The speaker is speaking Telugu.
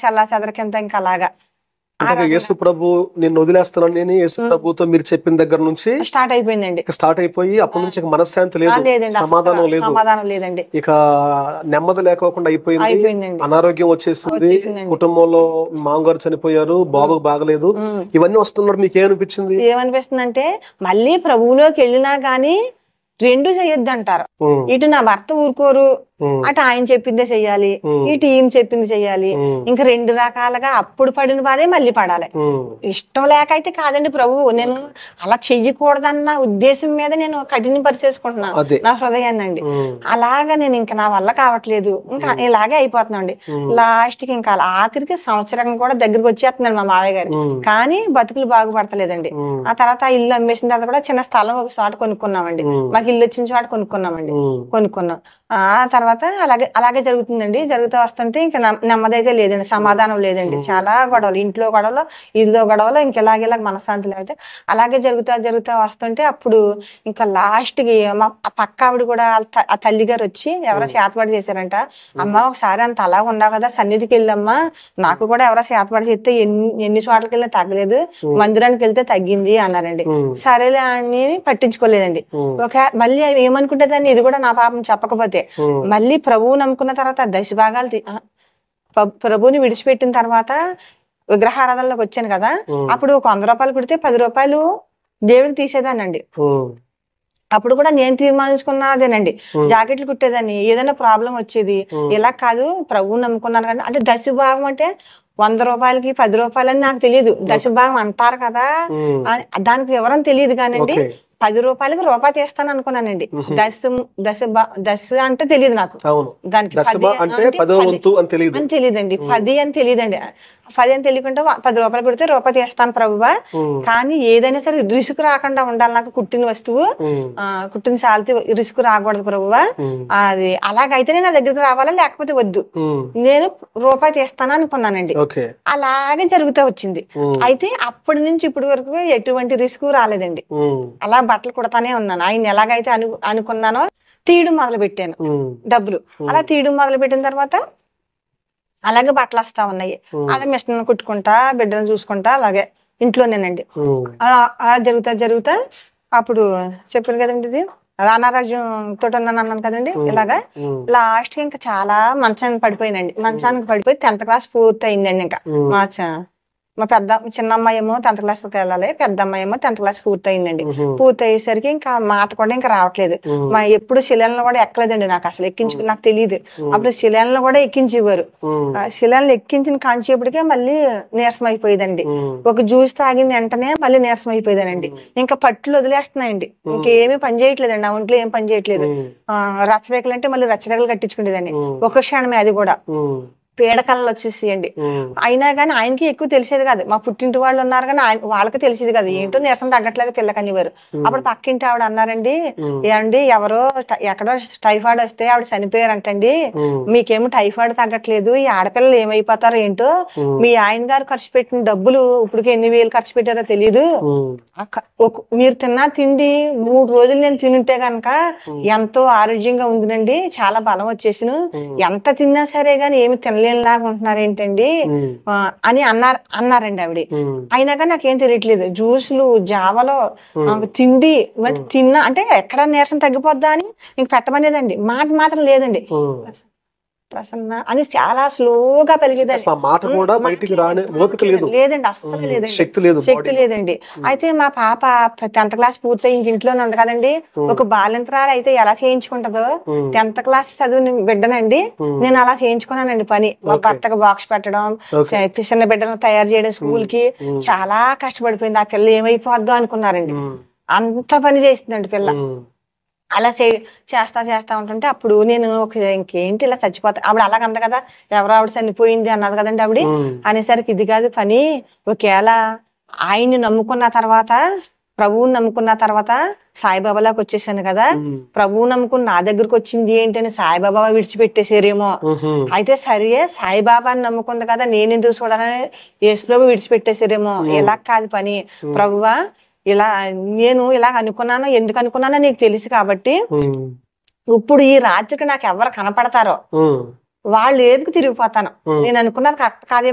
చల్లా చెదరకింత ఇంకా అలాగా అంటే యేసు ప్రభు నిన్ను వదిలేస్తున్నాను నేను యేసు ప్రభుతో మీరు చెప్పిన దగ్గర నుంచి స్టార్ట్ అయిపోయిందండి ఇక స్టార్ట్ అయిపోయి అప్పటి నుంచి ఇక మనశ్శాంతి ఆ, లేదు లేదండి అస్సలు సమాధానం లేదు సమాధానం లేదండి ఇక నెమ్మది లేకోకుండా అయిపోయింది అయిపోయిందండి అనారోగ్యం వచ్చేసింది వచ్చేసిందండి. కుటుంబంలో మామగారు చనిపోయారు బాబు బాగలేదు ఉమ్. ఇవన్నీ వస్తున్నప్పుడు మీకు ఏమనిపించింది ఏమనిపిస్తుందంటే మళ్ళీ ప్రభువులోకి వెళ్ళినా గానీ రెండు చేయొద్దు అంటారు ఉమ్, ఇటు నా భర్త ఊరుకోరు ఉమ్, అటు ఆయన చెప్పిందే చెయ్యాలి ఉమ్, ఇటు ఈయన చెప్పింది చెయ్యాలి ఉమ్, ఇంకా రెండు రకాలుగా అప్పుడు పడిన బాధే మళ్ళీ పడాలి ఉమ్, ఇష్టం లేక అయితే కాదండి ప్రభువు నేను అలా చెయ్యకూడదన్న ఉద్దేశం మీద నేను కఠిన పరిచేసుకుంటున్నాను అదే నా హృదయాన్ని అండి ఉమ్, అలాగా నేను ఇంకా నా వల్ల కావట్లేదు ఇంకా ఇలాగే అయిపోతున్నాండి ఉమ్, లాస్ట్ కి ఇంకా ఆఖరికి సంవత్సరం కూడా దగ్గరికి వచ్చేస్తున్నాడు మా మావయ్య గారు ఉమ్, కానీ బతుకులు బాగుపడతలేదండి ఉమ్, ఆ తర్వాత ఆ ఇల్లు అమ్మేసిన తర్వాత కూడా చిన్న స్థలం ఒక చోట కొనుక్కున్నామండి ఉమ్, మాకు ఇల్లు వచ్చిన చోట కొనుక్కున్నామండి ఉమ్, కొనుక్కున్నాం ఆ తర్వాత అలాగే అలాగే జరుగుతుందండి జరుగుతూ వస్తుంటే ఇంకా నెమ్- నెమ్మదైతే లేదండి సమాధానం లేదండి చాలా గొడవలు ఇంట్లో గొడవలు ఇల్లు గొడవలు ఇంక ఇలాగ ఇలాగ మనశ్శాంతి లేకపోతే అలాగే జరుగుతా జరుగుతా వస్తుంటే అప్పుడు ఇంకా లాస్ట్ కి మా ఆ పక్క ఆవిడ కూడా వాళ్ళ త- ఆ తల్లి గారు వచ్చి ఎవరో చేతబడి చేశారంట అమ్మ ఒకసారి అంత అలా ఉన్నావు కదా సన్నిధికి వెళ్ళమ్మా నాకు కూడా ఎవరో చేతబడి చేస్తే ఎన్ని ఎన్ని చోట్లకి వెళ్ళినా తగ్గలేదు మందిరానికి వెళ్తే తగ్గింది అన్నారండి ఉమ్, సరేలే అని పట్టించుకోలేదండి ఉమ్, ఒక మళ్ళీ ఏమనుకుంటేదాన్ని ఇది కూడా నా పాపం చెప్పకపోతే ఉమ్, మళ్ళీ ప్రభువు నమ్ముకున్న తర్వాత దశ భాగాలు తీ- ఆ, ప్ర- ప్రభువుని విడిచిపెట్టిన తర్వాత విగ్రహారాధనలోకి వచ్చాను కదా ఉమ్, అప్పుడు ఒక వంద రూపాయలు పెడితే పది రూపాయలు దేవుడికి తీసేదానండి ఉమ్, అప్పుడు కూడా నేను తీర్మానించుకున్నదేనండి ఉమ్, జాకెట్లు కుట్టేదాన్ని ఏదైనా ప్రాబ్లం వచ్చేది ఉమ్, ఇలా కాదు ప్రభువు నమ్ముకున్నాను కానీ అంటే దశ భాగం అంటే వంద రూపాయలకి పది రూపాయలని నాకు తెలియదు దశ భాగం అంటారు కదా ఉమ్, అని దానికి వివరం తెలియదు కానండి ఓకే పది రూపాయలకి రూపాయి తీస్తాను అనుకున్నానండి మ్మ్. దశ దశ బా- దశ అంటే తెలియదు నాకు అవును దానికి దశమ పది అంటే అంటే పదో పది వంతు అని తెలియదు అని తెలియదండి పది అని తెలియదండి పది అని తెలియకుండా వ- పది రూపాయలు పెడితే రూపాయి తీస్తాను ప్రభువా ఉమ్, కానీ ఏదైనా సరే రిస్క్ రాకుండా ఉండాలి నాకు కుట్టిన వస్తువు ఉమ్, ఆ, కుట్టిన సాల్తీ రిస్క్ రాకూడదు ప్రభువా ఉమ్, అది అలాగైతేనే నా దగ్గరికి రావాలా లేకపోతే వద్దు ఉమ్, నేను రూపాయి తీస్తాను అనుకున్నానండి ఓకే అలాగే జరుగుతూ వచ్చింది ఉమ్, అయితే అప్పటి నుంచి ఇప్పటి వరకు ఎటువంటి రిస్క్ రాలేదండి ఉమ్, అలా బట్టలు కుడతానే ఉన్నాను ఆయన ఎలాగైతే అను అనుకున్నానో తీయడం మొదలు పెట్టాను ఉమ్, డబ్బులు అలా తీయడం మొదలు పెట్టిన తర్వాత అలాగే బట్టలు వస్తా ఉన్నాయి ఉమ్, అలా మిషన్ కుట్టుకుంటా బిడ్డలను చూసుకుంటా అలాగే ఇంట్లోనేనండి ఉమ్, అలా అలా జరుగుతా జరుగుతా అప్పుడు చెప్పాను కదండి ఇది అనారోగ్యం తోటి ఉన్నాను అన్నాను కదండి ఇలాగా ఉమ్, లాస్ట్ ఇంకా చాలా మంచానికి పడిపోయినండి మంచానికి పడిపోయి టెన్త్ క్లాస్ పూర్తి అయిందండి ఇంకా ఉమ్, మా చ- మా పెద్ద చిన్న అమ్మాయి ఏమో టెన్త్ క్లాస్కి వెళ్ళాలి పెద్ద అమ్మాయి ఏమో టెన్త్ క్లాస్ పూర్తి అయిందండి ఉమ్, పూర్తి అయ్యేసరికి ఇంకా మాట కూడా ఇంకా రావట్లేదు ఉమ్, మా ఎప్పుడు శిలలను కూడా ఎక్కలేదండి నాకు అసలు ఎక్కించు నాకు తెలియదు ఉమ్, అప్పుడు శిలలను కూడా ఎక్కించేవారు ఉమ్, ఆ శిలలను ఎక్కించిన కాంచేపటికే మళ్ళీ నీరసం అయిపోయేదండి ఉమ్, ఒక జ్యూస్ తాగిన వెంటనే మళ్ళీ నీరసం అయిపోయేదానండి ఇంకా పట్టులు వదిలేస్తున్నాయండి ఇంకేమీ పని చేయట్లేదండి నా ఒంట్లో ఏం పని చేయట్లేదు ఉమ్, ఆ, రచ్చరేఖలు అంటే మళ్ళీ రచ్చరేఖలు కట్టించుకునేదాన్ని ఉమ్, ఒక క్షణమే అది కూడా ఉమ్, పీడకలలు వచ్చేసేయండి ఉమ్, అయినా కానీ ఆయనకి ఎక్కువ తెలిసేది కాదు మా పుట్టింటి వాళ్ళు ఉన్నారు కానీ ఆయన వాళ్ళకి తెలిసేది కాదు ఏంటో నీరసం తగ్గట్లేదు పిల్లకనివారు అప్పుడు పక్కింటి ఆవిడ అన్నారండి ఉమ్, ఏమండి ఎవరో ట- ఎక్కడో టైఫాయిడ్ వస్తే ఆవిడ చనిపోయారంటండి ఉమ్, మీకేమో టైఫాయిడ్ తగ్గట్లేదు ఈ ఆడపిల్లలు ఏమైపోతారో ఏంటో ఉమ్, మీ ఆయన గారు ఖర్చు పెట్టిన డబ్బులు ఇప్పటికి ఎన్ని వేలు ఖర్చు పెట్టారో తెలియదు ఉమ్, ఆ క- ఒక- మీరు తిన్న తిండి మూడు రోజులు నేను తినుంటే గనక ఎంతో ఆరోగ్యంగా ఉందినండి చాలా బలం వచ్చేసిను ఉమ్, ఎంత తిన్నా సరే గాని ఏమి తినలేనిలాగా ఉంటున్నారు ఏంటండి ఉమ్, ఆ, అని అన్నారు అన్నారండి ఆవిడ ఉమ్, అయినా కానీ నాకేం తెలియట్లేదు జ్యూసులు జావలో ఆ, తిండి అంటే తిన్నా అంటే ఎక్కడ నీరసం తగ్గిపోద్దా అని ఇంక పెట్టమనేదండి మాట మాత్రం లేదండి ఉమ్. ప్రసన్న అని చాలా స్లోగా పెరిగేదండి అసలు ఆ మాట కూడా బయటికి రాని ఓపిక లేదు లేదండి అస్సలు లేదండి శక్తి లేదు శక్తి body. లేదండి అయితే మా పాప టెన్త్ క్లాస్ పూర్తయి ఇంక ఇంట్లోనే ఉంది కదండి ఒక బాలింతరాలు అయితే ఎలా చేయించుకుంటదో ఉమ్, టెన్త్ క్లాస్ చదువు బిడ్డనండి ఉమ్, నేను అలా చేయించుకున్నానండి పని మా Okay. భర్తకు బాక్స్ పెట్టడం Okay. చ- చిన్న బిడ్డలను తయారు చేయడం స్కూల్ కి ఉమ్, చాలా కష్టపడిపోయింది ఆ పిల్ల ఏమైపోద్దో అనుకున్నారండి ఉమ్, అంత పని చేసిందండి పిల్ల ఉమ్, అలా చే చేస్తా చేస్తా ఉంటుంటే అప్పుడు నేను ఒక ఇంకేంటి ఇలా చచ్చిపోతా ఆవిడ అలాగంద కదా ఎవరు ఆవిడ చనిపోయింది అన్నది కదండి ఆవిడ ఉమ్, అనేసరికి ఇది కాదు పని ఒకవేళ ఆయన్ని నమ్ముకున్న తర్వాత ప్రభువుని నమ్ముకున్న తర్వాత సాయిబాబాలోకి వచ్చేసాను కదా ఉమ్, ప్రభువు నమ్ముకుని నా దగ్గరకు వచ్చింది ఏంటని సాయిబాబా విడిచిపెట్టేసారేమో ఉహు, అయితే సరే సాయిబాబాని నమ్ముకుంది కదా నేను ఎందుకు చూడాలని యేసుప్రభు విడిచిపెట్టేసారేమో ఇలా కాదు పని ప్రభువా ఇలా నేను ఇలా అనుకున్నాను ఎందుకు అనుకున్నానో నీకు తెలుసు కాబట్టి ఉమ్, ఇప్పుడు ఈ రాత్రికి నాకు ఎవరు కనపడతారో ఉమ్, వాళ్ళు ఏపుకు తిరిగిపోతాను ఉమ్. నేను అనుకున్నది కరెక్ట్ కాదేమో